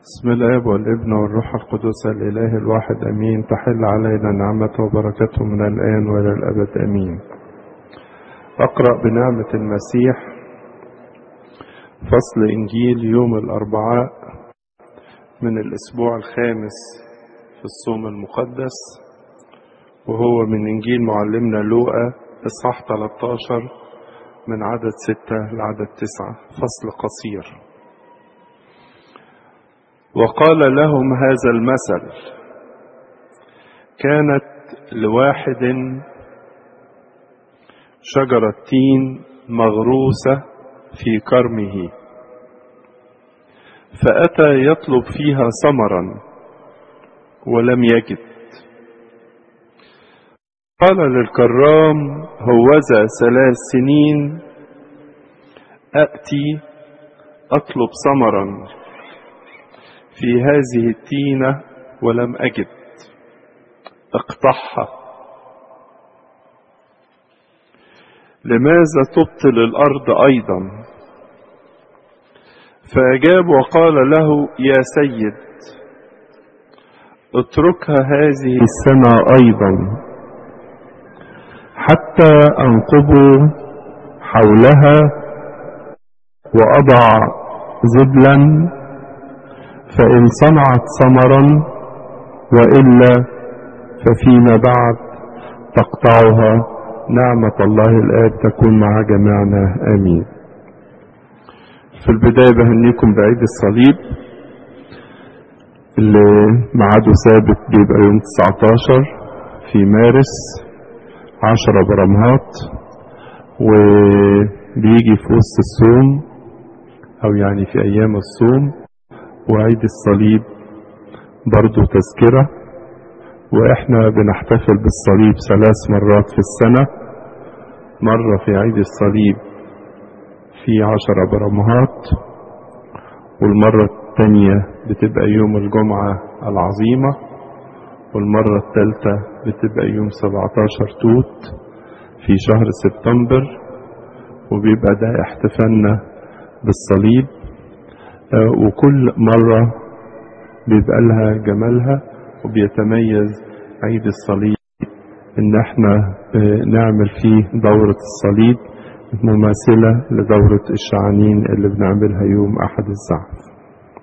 بسم الاب والابن والروح القدس الاله الواحد امين تحل علينا نعمته وبركته من الان والى الابد امين اقرا بنعمه المسيح فصل انجيل يوم الاربعاء من الاسبوع الخامس في الصوم المقدس وهو من انجيل معلمنا لوقا اصحاح 13 من عدد ستة لعدد تسعة فصل قصير وقال لهم هذا المثل كانت لواحد شجرة تين مغروسة في كرمه فأتى يطلب فيها ثمرا ولم يجد قال للكرام هوذا ثلاث سنين أأتي أطلب ثمرا في هذه التينة ولم أجد اقطعها لماذا تبطل الأرض أيضا فأجاب وقال له يا سيد اتركها هذه السنة أيضا حتى أنقب حولها وأضع زبلا فإن صنعت ثمرا وإلا ففيما بعد تقطعها نعمة الله الآب تكون مع جميعنا آمين في البداية بهنيكم بعيد الصليب اللي ميعاده ثابت بيبقى يوم 19 في مارس 10 برمهات وبيجي في وسط الصوم أو يعني في أيام الصوم وعيد الصليب برضو تذكرة وإحنا بنحتفل بالصليب ثلاث مرات في السنة مرة في عيد الصليب في عشرة برمهات والمرة التانية بتبقى يوم الجمعة العظيمة والمرة الثالثة بتبقى يوم 17 توت في شهر سبتمبر وبيبقى ده احتفالنا بالصليب وكل مرة بيبقى لها جمالها وبيتميز عيد الصليب ان احنا نعمل فيه دورة الصليب مماثلة لدورة الشعانين اللي بنعملها يوم احد الزعف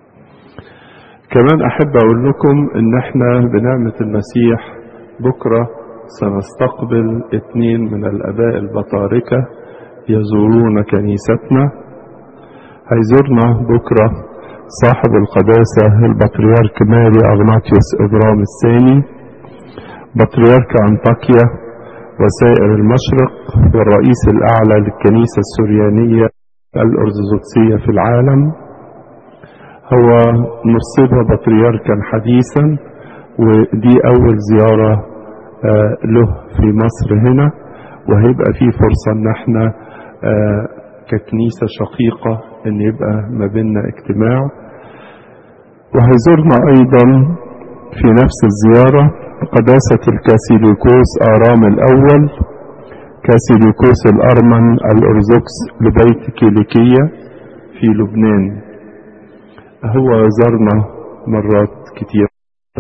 كمان احب اقول لكم ان احنا بنعمة المسيح بكرة سنستقبل اتنين من الاباء البطاركة يزورون كنيستنا هيزورنا بكرة صاحب القداسة البطريرك ماري أغناطيوس إبرام الثاني بطريرك أنطاكيا وسائر المشرق والرئيس الأعلى للكنيسة السريانية الأرثوذكسية في العالم هو نصب بطريركا حديثا ودي أول زيارة له في مصر هنا وهيبقى في فرصة ان احنا ككنيسة شقيقة ان يبقى ما بيننا اجتماع وهيزورنا ايضا في نفس الزيارة قداسة الكاثوليكوس ارام الاول كاثوليكوس الارمن الارثوذكس لبيت كيليكية في لبنان هو زارنا مرات كتير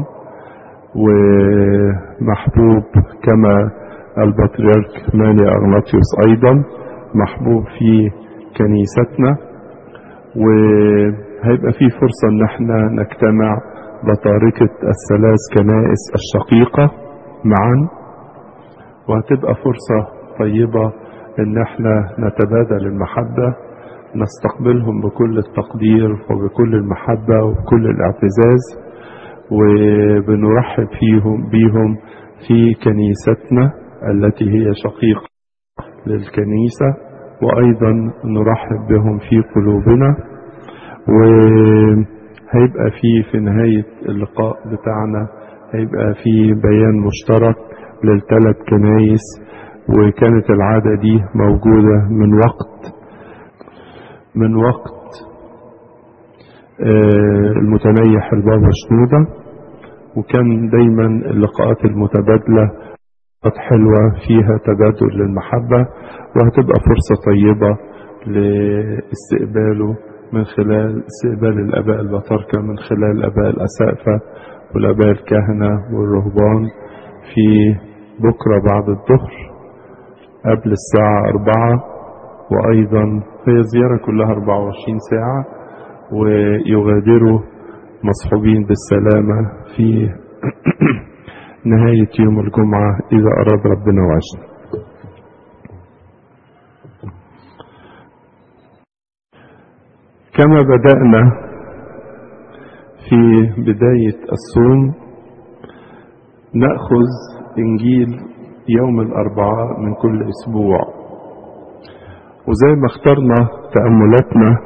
ومحبوب كما البطريرك ماني اغناطيوس ايضا محبوب في كنيستنا وهيبقى في فرصة ان احنا نجتمع بطاركة الثلاث كنائس الشقيقة معا وهتبقى فرصة طيبة ان احنا نتبادل المحبة نستقبلهم بكل التقدير وبكل المحبة وبكل الاعتزاز وبنرحب فيهم بيهم في كنيستنا التي هي شقيقة للكنيسة وأيضا نرحب بهم في قلوبنا وهيبقى في في نهاية اللقاء بتاعنا هيبقى في بيان مشترك للثلاث كنايس وكانت العادة دي موجودة من وقت من وقت المتنيح البابا شنودة وكان دايما اللقاءات المتبادلة حلوة فيها تبادل للمحبة وهتبقى فرصة طيبة لاستقباله من خلال استقبال الآباء البطاركة من خلال الآباء الأسقفة والآباء الكهنة والرهبان في بكرة بعد الظهر قبل الساعة أربعة وأيضا هي الزيارة كلها 24 ساعة ويغادروا مصحوبين بالسلامة في نهاية يوم الجمعة إذا أراد ربنا وعشنا كما بدأنا في بداية الصوم نأخذ إنجيل يوم الأربعاء من كل أسبوع وزي ما اخترنا تأملاتنا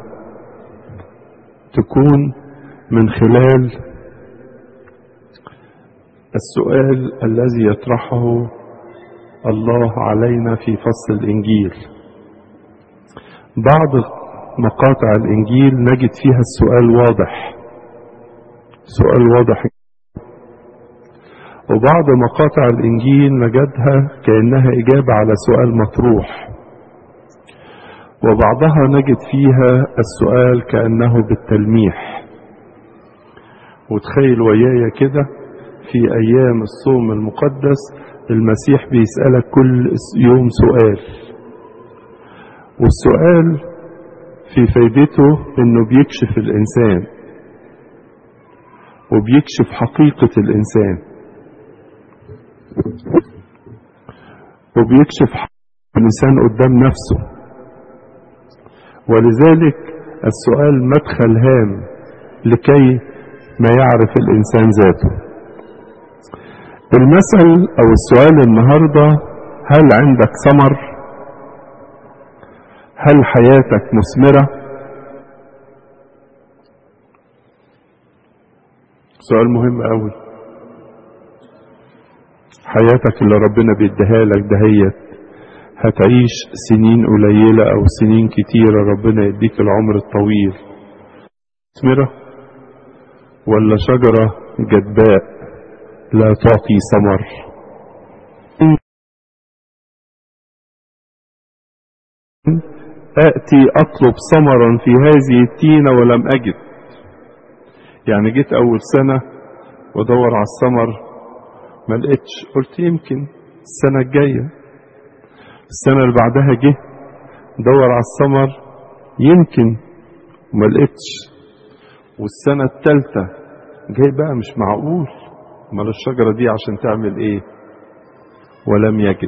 تكون من خلال السؤال الذي يطرحه الله علينا في فصل الإنجيل بعض مقاطع الإنجيل نجد فيها السؤال واضح سؤال واضح وبعض مقاطع الإنجيل نجدها كأنها إجابة على سؤال مطروح وبعضها نجد فيها السؤال كأنه بالتلميح وتخيل ويايا كده في أيام الصوم المقدس المسيح بيسألك كل يوم سؤال والسؤال في فايدته انه بيكشف الانسان وبيكشف حقيقة الانسان وبيكشف الانسان قدام نفسه ولذلك السؤال مدخل هام لكي ما يعرف الانسان ذاته المثل او السؤال النهارده هل عندك ثمر هل حياتك مثمرة سؤال مهم قوي حياتك اللي ربنا بيديها لك دهيت هتعيش سنين قليلة أو سنين كتيرة ربنا يديك العمر الطويل مثمرة ولا شجرة جدباء لا تعطي ثمر آتي أطلب ثمرا في هذه التينة ولم أجد يعني جيت أول سنة ودور على الثمر ما لقيتش قلت يمكن السنة الجاية السنة اللي بعدها جه دور على الثمر يمكن وما لقيتش والسنة التالتة جاي بقى مش معقول امال الشجرة دي عشان تعمل ايه ولم يجد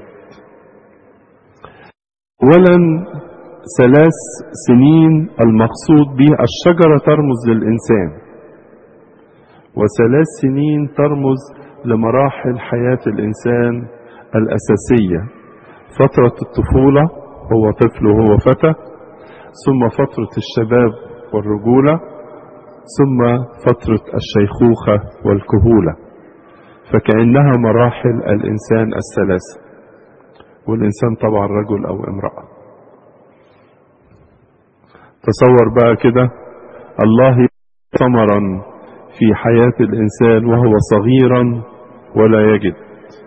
ولن ثلاث سنين المقصود به الشجرة ترمز للإنسان وثلاث سنين ترمز لمراحل حياة الإنسان الأساسية فترة الطفولة هو طفل وهو فتى ثم فترة الشباب والرجولة ثم فترة الشيخوخة والكهولة فكأنها مراحل الإنسان الثلاثة والإنسان طبعا رجل أو امرأة تصور بقى كده الله ثمرا في حياة الإنسان وهو صغيرا ولا يجد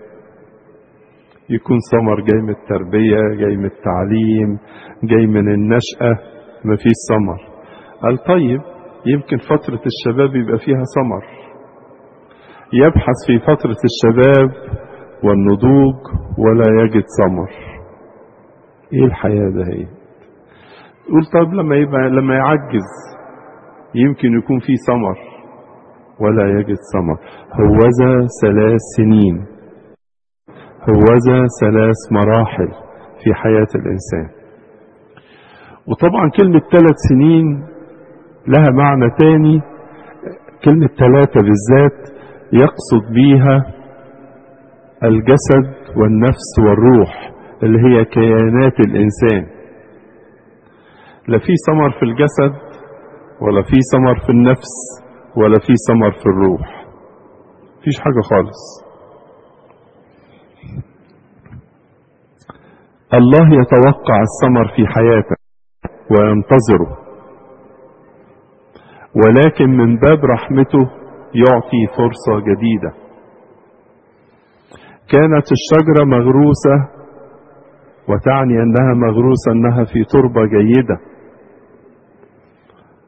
يكون ثمر جاي من التربية جاي من التعليم جاي من النشأة مفيش ثمر قال طيب يمكن فترة الشباب يبقى فيها ثمر يبحث في فترة الشباب والنضوج ولا يجد ثمر ايه الحياة ده هي يقول طب لما يبقى لما يعجز يمكن يكون في ثمر ولا يجد ثمر هوذا ثلاث سنين هوذا ثلاث مراحل في حياة الإنسان وطبعا كلمة ثلاث سنين لها معنى تاني كلمة ثلاثة بالذات يقصد بيها الجسد والنفس والروح اللي هي كيانات الإنسان لا في ثمر في الجسد ولا في ثمر في النفس ولا في ثمر في الروح مفيش حاجة خالص الله يتوقع الثمر في حياتك وينتظره ولكن من باب رحمته يعطي فرصة جديدة كانت الشجرة مغروسة وتعني أنها مغروسة أنها في تربة جيدة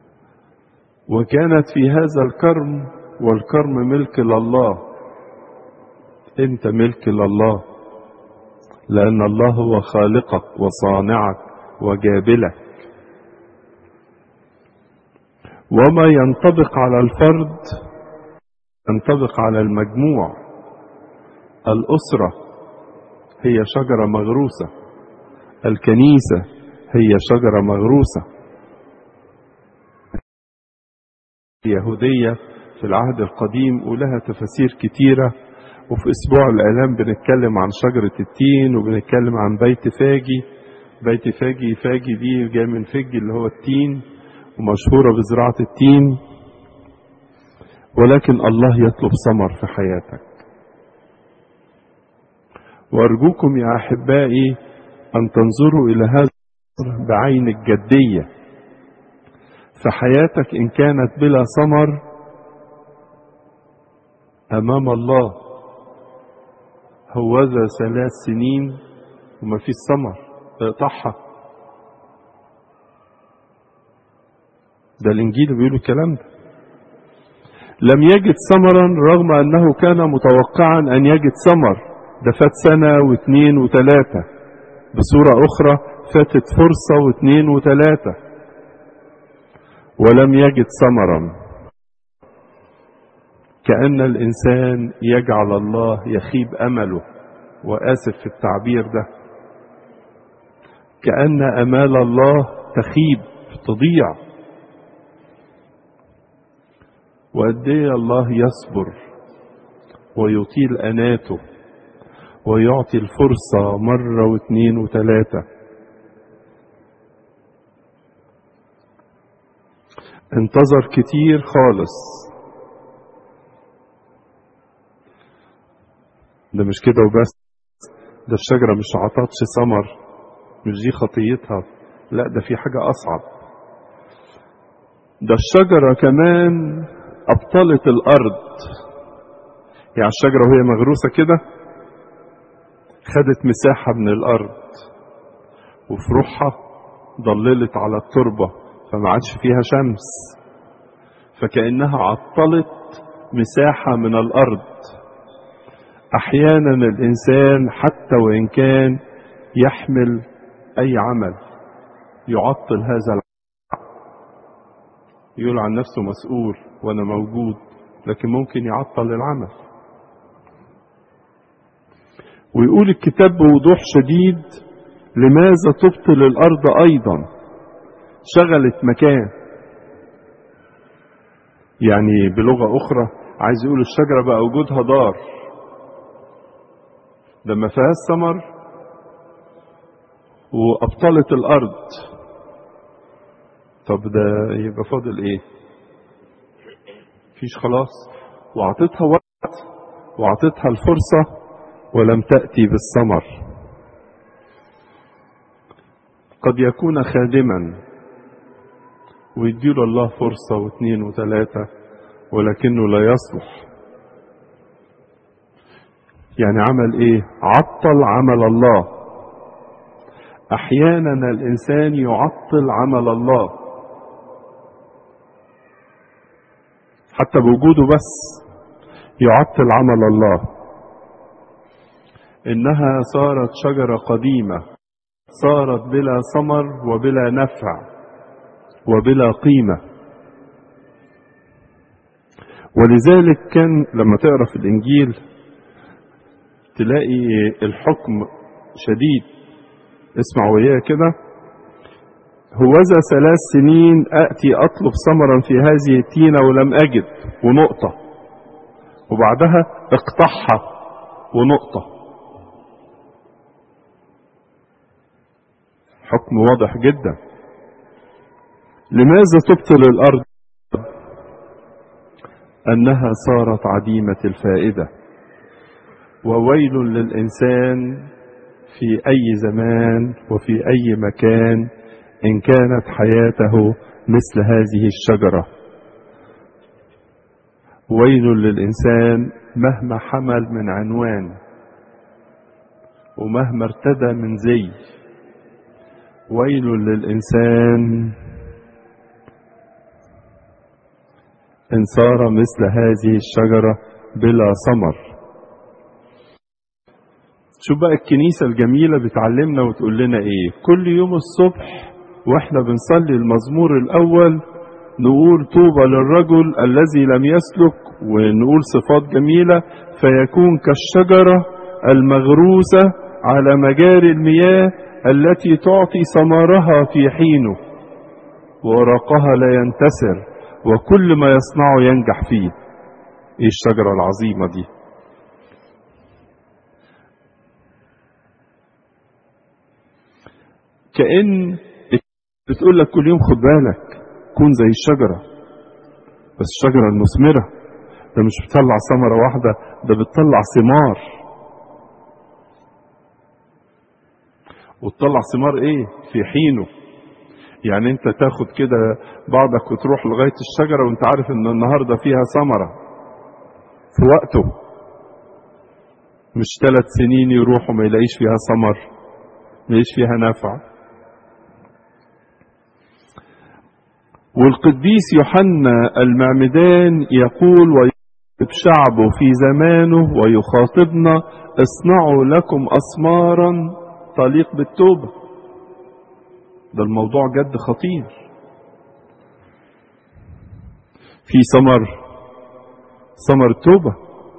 وكانت في هذا الكرم والكرم ملك لله انت ملك لله لان الله هو خالقك وصانعك وجابلك وما ينطبق على الفرد ينطبق على المجموع الاسره هي شجره مغروسه الكنيسه هي شجره مغروسه اليهوديه في العهد القديم ولها تفاسير كتيره وفي اسبوع الاعلام بنتكلم عن شجره التين وبنتكلم عن بيت فاجي بيت فاجي فاجي دي جاي من فج اللي هو التين ومشهوره بزراعه التين ولكن الله يطلب ثمر في حياتك وارجوكم يا احبائي ان تنظروا الى هذا بعين الجديه فحياتك ان كانت بلا ثمر امام الله هوذا ثلاث سنين وما فيش ثمر اقطعها ده الانجيل بيقول الكلام ده لم يجد ثمرا رغم انه كان متوقعا ان يجد ثمر ده فات سنه واثنين وثلاثه بصوره اخرى فاتت فرصه واثنين وثلاثه ولم يجد ثمرا كأن الإنسان يجعل الله يخيب أمله وآسف في التعبير ده كأن أمال الله تخيب تضيع وقد ايه الله يصبر ويطيل أناته ويعطي الفرصة مرة واثنين وثلاثة انتظر كتير خالص ده مش كده وبس ده الشجرة مش عطتش ثمر مش دي خطيتها لا ده في حاجة أصعب ده الشجرة كمان أبطلت الأرض يعني الشجرة وهي مغروسة كده خدت مساحة من الأرض وفي روحها ضللت على التربة فما عادش فيها شمس فكأنها عطلت مساحة من الأرض احيانا الانسان حتى وان كان يحمل اي عمل يعطل هذا العمل يقول عن نفسه مسؤول وانا موجود لكن ممكن يعطل العمل ويقول الكتاب بوضوح شديد لماذا تبطل الارض ايضا شغلت مكان يعني بلغه اخرى عايز يقول الشجره بقى وجودها ضار ده ما فيهاش ثمر وابطلت الارض طب ده يبقى فاضل ايه فيش خلاص واعطيتها وقت واعطيتها الفرصه ولم تاتي بالثمر قد يكون خادما ويديله الله فرصه واثنين وثلاثه ولكنه لا يصلح يعني عمل ايه عطل عمل الله احيانا الانسان يعطل عمل الله حتى بوجوده بس يعطل عمل الله انها صارت شجره قديمه صارت بلا ثمر وبلا نفع وبلا قيمه ولذلك كان لما تقرا في الانجيل تلاقي الحكم شديد اسمع وياه كده هوذا ثلاث سنين اتي اطلب ثمرا في هذه التينه ولم اجد ونقطه وبعدها اقطعها ونقطه حكم واضح جدا لماذا تبطل الارض انها صارت عديمه الفائده وويل للانسان في اي زمان وفي اي مكان ان كانت حياته مثل هذه الشجره ويل للانسان مهما حمل من عنوان ومهما ارتدى من زي ويل للانسان إن صار مثل هذه الشجرة بلا ثمر شوف بقى الكنيسة الجميلة بتعلمنا وتقول لنا إيه كل يوم الصبح وإحنا بنصلي المزمور الأول نقول طوبى للرجل الذي لم يسلك ونقول صفات جميلة فيكون كالشجرة المغروسة على مجاري المياه التي تعطي ثمرها في حينه وورقها لا ينتسر وكل ما يصنعه ينجح فيه ايه الشجرة العظيمة دي كأن بتقول لك كل يوم خد بالك كون زي الشجرة بس الشجرة المثمرة ده مش بتطلع ثمرة واحدة ده بتطلع ثمار وتطلع ثمار ايه في حينه يعني انت تاخد كده بعضك وتروح لغاية الشجرة وانت عارف ان النهاردة فيها ثمرة في وقته مش ثلاث سنين يروح وما يلاقيش فيها ثمر ما يلاقيش فيها نفع والقديس يوحنا المعمدان يقول ويخاطب شعبه في زمانه ويخاطبنا اصنعوا لكم أسمارا تليق بالتوبة ده الموضوع جد خطير في ثمر ثمر التوبة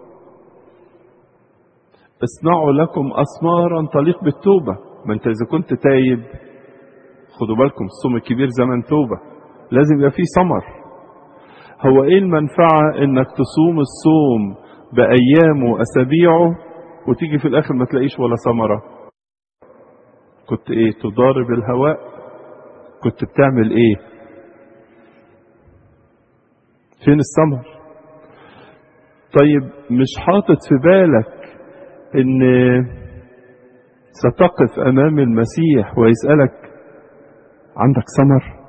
اصنعوا لكم أسمارا تليق بالتوبة ما انت إذا كنت تايب خدوا بالكم الصوم الكبير زمن توبة لازم يبقى فيه ثمر هو ايه المنفعة انك تصوم الصوم بأيامه وأسابيعه وتيجي في الآخر ما تلاقيش ولا ثمرة كنت ايه تضارب الهواء كنت بتعمل ايه فين الثمر طيب مش حاطط في بالك ان ستقف امام المسيح ويسألك عندك ثمر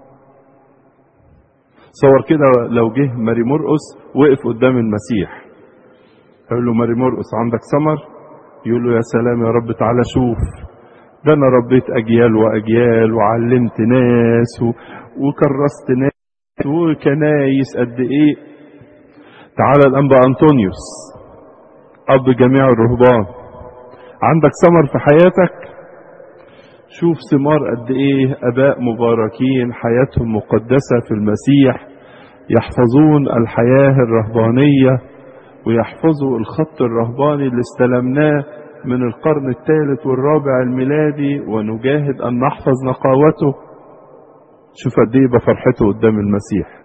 صور كده لو جه ماري مرقس وقف قدام المسيح يقول له ماري مرقس عندك ثمر يقول له يا سلام يا رب تعالى شوف ده انا ربيت اجيال واجيال وعلمت ناس و... وكرست ناس وكنايس قد ايه تعالى الانبا انطونيوس اب جميع الرهبان عندك ثمر في حياتك شوف ثمار قد ايه اباء مباركين حياتهم مقدسه في المسيح يحفظون الحياه الرهبانيه ويحفظوا الخط الرهباني اللي استلمناه من القرن الثالث والرابع الميلادي ونجاهد ان نحفظ نقاوته شوف قد ايه بفرحته قدام المسيح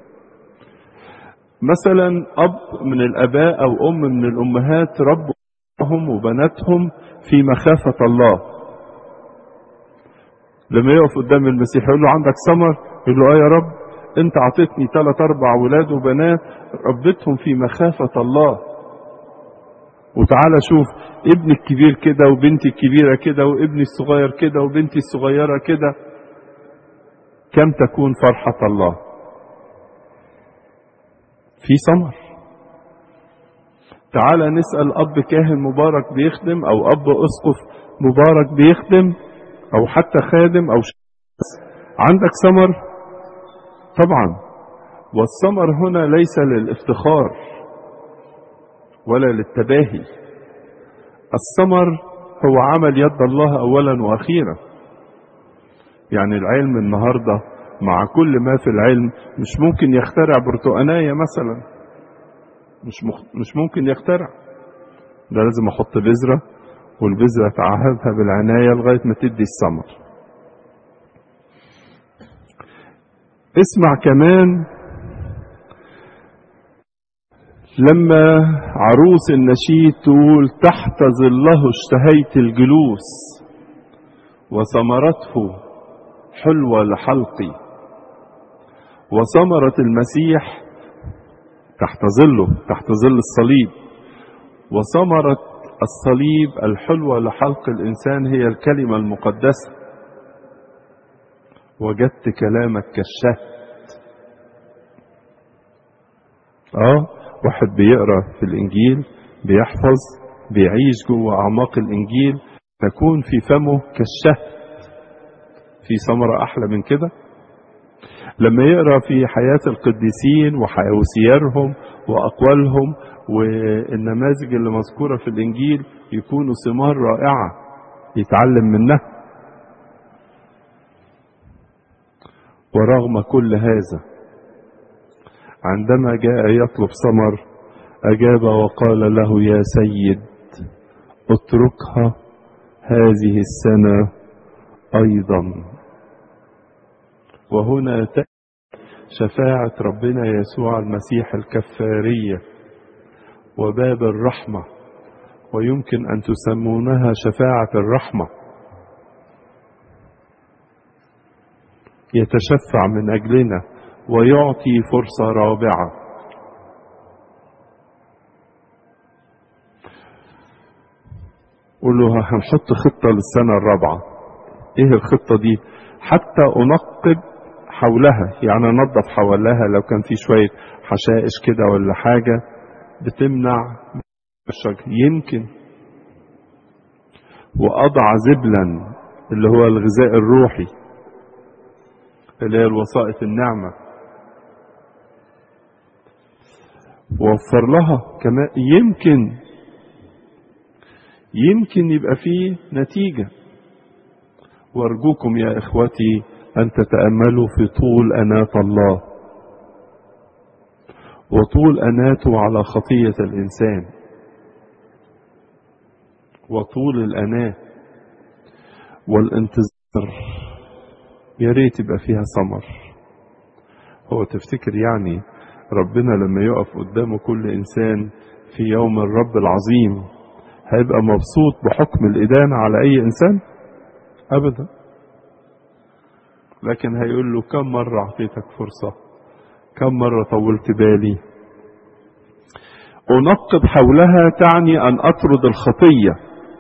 مثلا اب من الاباء او ام من الامهات ربهم وبناتهم في مخافه الله لما يقف قدام المسيح يقول له عندك ثمر يقول له اه يا رب انت اعطيتني ثلاث اربع ولاد وبنات ربيتهم في مخافه الله وتعالى شوف ابني الكبير كده وبنتي الكبيرة كده وابني الصغير كده وبنتي الصغيرة كده كم تكون فرحة الله في ثمر تعالى نسأل أب كاهن مبارك بيخدم أو أب أسقف مبارك بيخدم أو حتى خادم أو عندك ثمر طبعا والثمر هنا ليس للافتخار ولا للتباهي الثمر هو عمل يد الله اولا واخيرا يعني العلم النهارده مع كل ما في العلم مش ممكن يخترع برتقانية مثلا مش مخ... مش ممكن يخترع ده لازم احط بذرة والبذرة اتعهدها بالعناية لغاية ما تدي الثمر اسمع كمان لما عروس النشيد تقول تحت ظله اشتهيت الجلوس وثمرته حلوة لحلقي وثمرة المسيح تحت ظله تحت ظل الصليب وثمرة الصليب الحلوة لحلق الإنسان هي الكلمة المقدسة وجدت كلامك كالشهد اه واحد بيقرا في الانجيل بيحفظ بيعيش جوه اعماق الانجيل تكون في فمه كالشهد في ثمره احلى من كده لما يقرا في حياه القديسين وسيرهم واقوالهم والنماذج اللي مذكوره في الانجيل يكونوا ثمار رائعه يتعلم منها ورغم كل هذا عندما جاء يطلب ثمر اجاب وقال له يا سيد اتركها هذه السنه ايضا وهنا تأتي شفاعة ربنا يسوع المسيح الكفارية وباب الرحمة ويمكن أن تسمونها شفاعة الرحمة يتشفع من أجلنا ويعطي فرصة رابعة قول له هنحط خطة للسنة الرابعة ايه الخطة دي حتى انقب حولها يعني انظف حواليها لو كان في شوية حشائش كده ولا حاجة بتمنع الشجر يمكن واضع زبلا اللي هو الغذاء الروحي اللي هي الوسائط النعمة وفر لها كمان يمكن يمكن يبقى فيه نتيجة وارجوكم يا اخوتي ان تتاملوا في طول اناه الله وطول اناته على خطيه الانسان وطول الاناه والانتظار يا ريت يبقى فيها ثمر هو تفتكر يعني ربنا لما يقف قدامه كل انسان في يوم الرب العظيم هيبقى مبسوط بحكم الادانه على اي انسان ابدا لكن هيقول له كم مرة أعطيتك فرصة كم مرة طولت بالي أنقب حولها تعني أن أطرد الخطية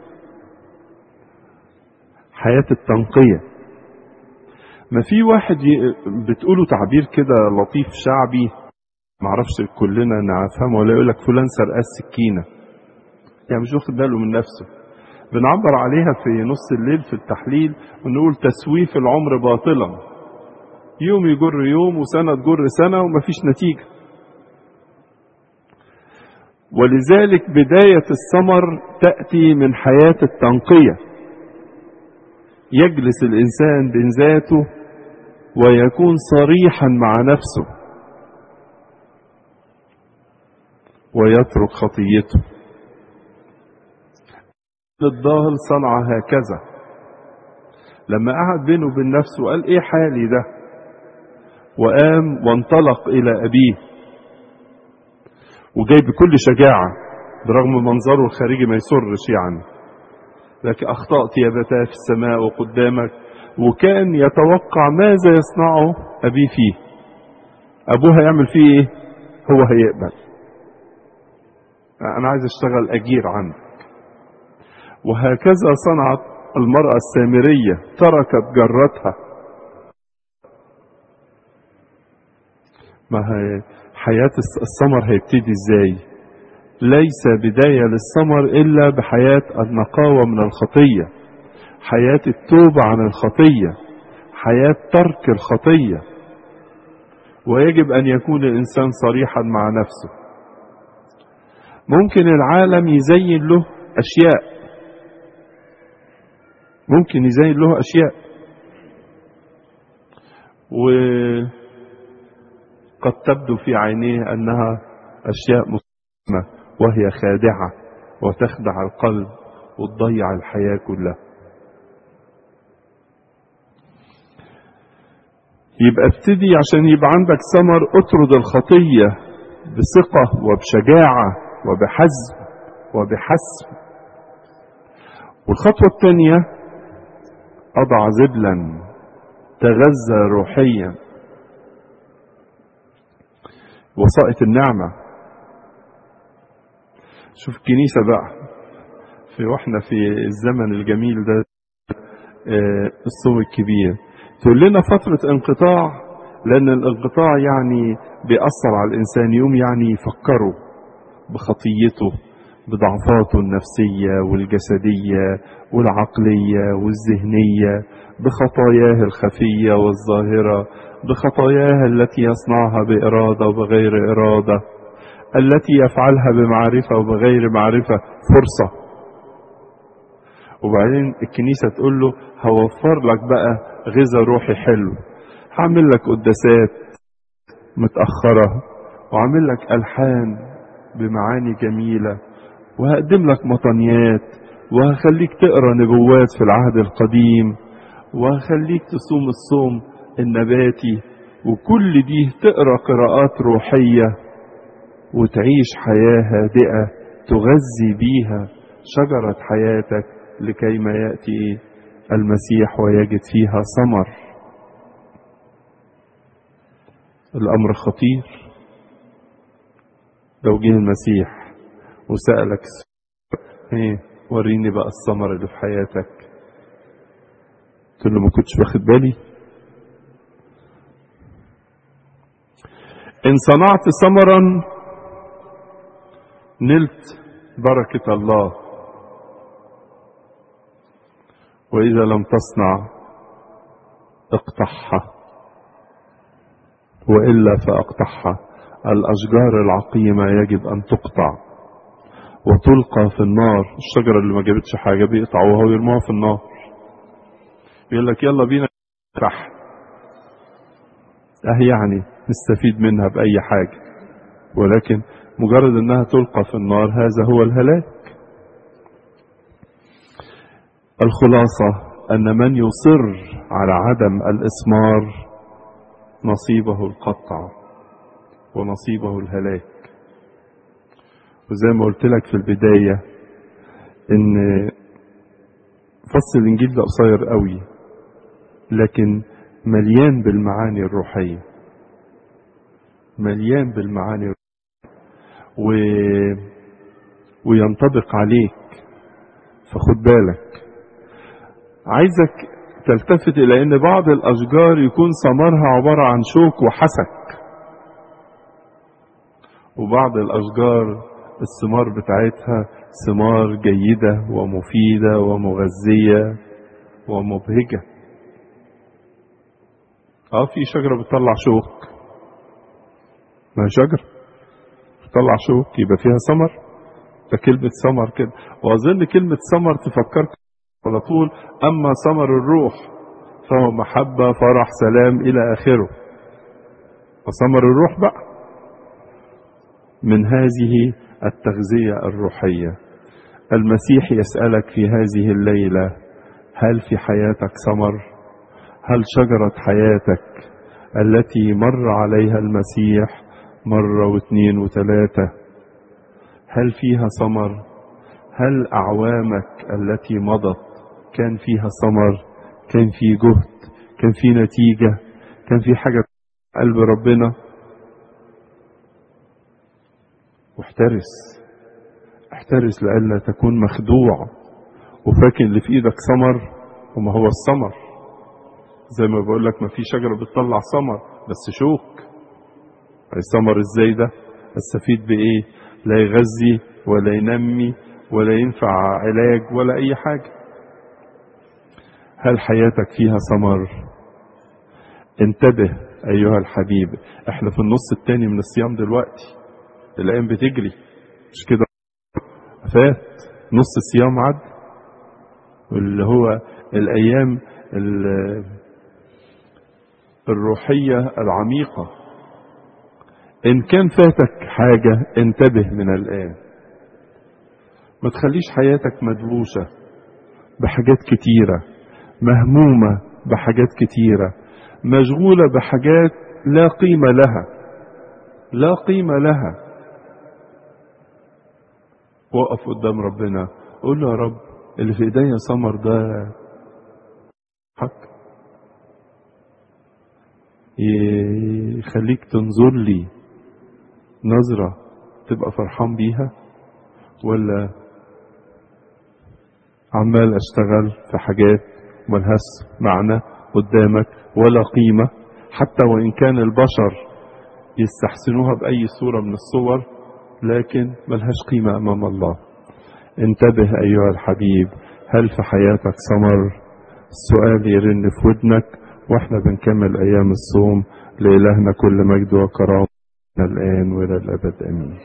حياة التنقية ما في واحد بتقوله تعبير كده لطيف شعبي معرفش كلنا نفهمه ولا يقول لك فلان سرقة السكينة يعني مش واخد باله من نفسه بنعبر عليها في نص الليل في التحليل ونقول تسويف العمر باطلا يوم يجر يوم وسنة تجر سنة ومفيش نتيجة ولذلك بداية الثمر تأتي من حياة التنقية يجلس الإنسان بين ذاته ويكون صريحا مع نفسه ويترك خطيته الضال صنع هكذا لما قعد بينه وبين نفسه قال ايه حالي ده وقام وانطلق الى ابيه وجاي بكل شجاعة برغم منظره الخارجي ما يسرش يعني لكن اخطأت يا بتاه في السماء وقدامك وكان يتوقع ماذا يصنعه ابيه فيه ابوه هيعمل فيه ايه هو هيقبل انا عايز اشتغل اجير عندك وهكذا صنعت المرأة السامرية تركت جرتها ما هي حياة الثمر هيبتدي ازاي ليس بداية للثمر إلا بحياة النقاوة من الخطية حياة التوبة عن الخطية حياة ترك الخطية ويجب أن يكون الإنسان صريحا مع نفسه ممكن العالم يزين له أشياء ممكن يزين له أشياء وقد تبدو في عينيه أنها أشياء مسلمة وهي خادعة وتخدع القلب وتضيع الحياة كلها يبقى ابتدي عشان يبقى عندك ثمر اطرد الخطية بثقة وبشجاعة وبحزم وبحسم والخطوة الثانية أضع زبلا تغذى روحيا وسائط النعمة شوف الكنيسة بقى في واحنا في الزمن الجميل ده الصوم الكبير تقول لنا فترة انقطاع لأن الانقطاع يعني بيأثر على الإنسان يوم يعني يفكره بخطيته بضعفاته النفسية والجسدية والعقلية والذهنية بخطاياه الخفية والظاهرة بخطاياه التي يصنعها بإرادة وبغير إرادة التي يفعلها بمعرفة وبغير معرفة فرصة وبعدين الكنيسة تقول له هوفر لك بقى غذاء روحي حلو هعمل لك قداسات متأخرة وعامل لك ألحان بمعاني جميلة وهقدم لك مطنيات وهخليك تقرا نبوات في العهد القديم وهخليك تصوم الصوم النباتي وكل دي تقرا قراءات روحيه وتعيش حياه هادئه تغذي بيها شجره حياتك لكي ما ياتي المسيح ويجد فيها ثمر الامر خطير لو جه المسيح وسالك ايه وريني بقى الثمر اللي في حياتك تقول له ما كنتش واخد بالي ان صنعت ثمرا نلت بركه الله واذا لم تصنع اقطعها والا فاقطعها الاشجار العقيمه يجب ان تقطع وتلقى في النار الشجره اللي ما جابتش حاجه بيقطعوها ويرموها في النار يقول لك يلا بينا تحت اه يعني نستفيد منها باي حاجه ولكن مجرد انها تلقى في النار هذا هو الهلاك الخلاصه ان من يصر على عدم الاسمار نصيبه القطع ونصيبه الهلاك وزي ما قلت لك في البدايه ان فصل الانجيل ده قصير قوي لكن مليان بالمعاني الروحيه مليان بالمعاني الروحية. و... وينطبق عليك فخد بالك عايزك تلتفت الى ان بعض الاشجار يكون ثمرها عباره عن شوك وحسك وبعض الاشجار الثمار بتاعتها ثمار جيده ومفيده ومغذيه ومبهجه اه في شجره بتطلع شوك ما هي شجره بتطلع شوك يبقى فيها ثمر ده كلمه ثمر كده واظن كلمه ثمر تفكرك على طول اما ثمر الروح فهو محبه فرح سلام الى اخره وثمر الروح بقى من هذه التغذيه الروحيه المسيح يسالك في هذه الليله هل في حياتك ثمر هل شجره حياتك التي مر عليها المسيح مره واثنين وثلاثه هل فيها ثمر هل اعوامك التي مضت كان فيها ثمر كان في جهد كان في نتيجه كان في حاجه في قلب ربنا واحترس احترس لئلا تكون مخدوع وفاكر اللي في ايدك ثمر وما هو الثمر زي ما بقول لك ما في شجره بتطلع ثمر بس شوك الثمر ازاي ده استفيد بايه لا يغذي ولا ينمي ولا ينفع علاج ولا اي حاجه هل حياتك فيها ثمر انتبه ايها الحبيب احنا في النص التاني من الصيام دلوقتي الايام بتجري مش كده فات نص الصيام عد واللي هو الايام الروحيه العميقه ان كان فاتك حاجه انتبه من الان ما تخليش حياتك مدبوسه بحاجات كتيره مهمومه بحاجات كتيره مشغوله بحاجات لا قيمه لها لا قيمه لها وقف قدام ربنا قول له يا رب اللي في ايديا ثمر ده حق يخليك تنظر لي نظرة تبقى فرحان بيها ولا عمال اشتغل في حاجات ملهاش معنى قدامك ولا قيمة حتى وإن كان البشر يستحسنوها بأي صورة من الصور لكن ملهاش قيمة أمام الله انتبه أيها الحبيب هل في حياتك ثمر السؤال يرن في ودنك واحنا بنكمل أيام الصوم لإلهنا كل مجد وكرامة الآن وإلى الأبد آمين